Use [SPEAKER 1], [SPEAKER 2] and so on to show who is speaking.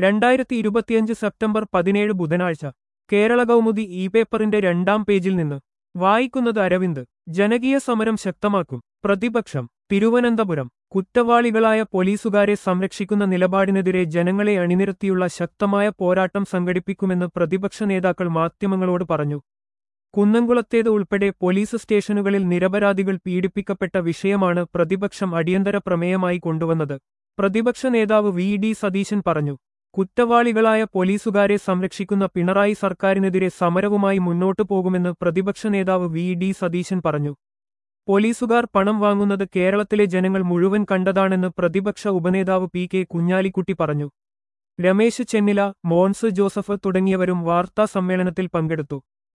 [SPEAKER 1] രണ്ടായിരത്തി ഇരുപത്തിയഞ്ച് സെപ്റ്റംബർ പതിനേഴ് ബുധനാഴ്ച കേരള കൗമുദി ഇ പേപ്പറിന്റെ രണ്ടാം പേജിൽ നിന്ന് വായിക്കുന്നത് അരവിന്ദ് ജനകീയ സമരം ശക്തമാക്കും പ്രതിപക്ഷം തിരുവനന്തപുരം കുറ്റവാളികളായ പോലീസുകാരെ സംരക്ഷിക്കുന്ന നിലപാടിനെതിരെ ജനങ്ങളെ അണിനിരത്തിയുള്ള ശക്തമായ പോരാട്ടം സംഘടിപ്പിക്കുമെന്ന് പ്രതിപക്ഷ നേതാക്കൾ മാധ്യമങ്ങളോട് പറഞ്ഞു കുന്നംകുളത്തേത് ഉൾപ്പെടെ പോലീസ് സ്റ്റേഷനുകളിൽ നിരപരാധികൾ പീഡിപ്പിക്കപ്പെട്ട വിഷയമാണ് പ്രതിപക്ഷം അടിയന്തര പ്രമേയമായി കൊണ്ടുവന്നത് പ്രതിപക്ഷ നേതാവ് വി ഡി സതീശൻ പറഞ്ഞു കുറ്റവാളികളായ പോലീസുകാരെ സംരക്ഷിക്കുന്ന പിണറായി സർക്കാരിനെതിരെ സമരവുമായി മുന്നോട്ടു പോകുമെന്ന് പ്രതിപക്ഷ നേതാവ് വി ഡി സതീശൻ പറഞ്ഞു പോലീസുകാർ പണം വാങ്ങുന്നത് കേരളത്തിലെ ജനങ്ങൾ മുഴുവൻ കണ്ടതാണെന്ന് പ്രതിപക്ഷ ഉപനേതാവ് പി കെ കുഞ്ഞാലിക്കുട്ടി പറഞ്ഞു രമേശ് ചെന്നില മോൻസ് ജോസഫ് തുടങ്ങിയവരും വാർത്താ സമ്മേളനത്തിൽ പങ്കെടുത്തു